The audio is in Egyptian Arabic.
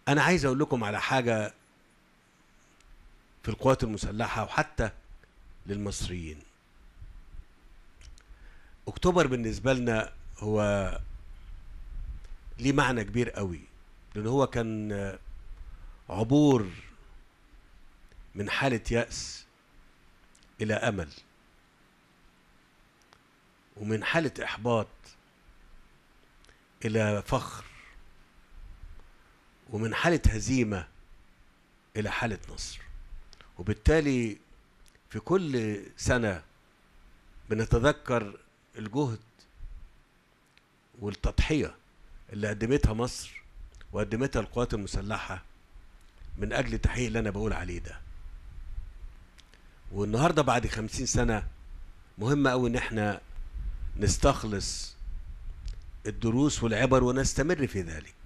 انا عايز اقول لكم على حاجه في القوات المسلحه وحتى للمصريين اكتوبر بالنسبه لنا هو ليه معنى كبير قوي لان هو كان عبور من حاله ياس الى امل ومن حاله احباط الى فخر ومن حاله هزيمه الى حاله نصر وبالتالي في كل سنه بنتذكر الجهد والتضحيه اللي قدمتها مصر وقدمتها القوات المسلحه من اجل تحقيق اللي انا بقول عليه ده والنهارده بعد خمسين سنه مهم قوي ان احنا نستخلص الدروس والعبر ونستمر في ذلك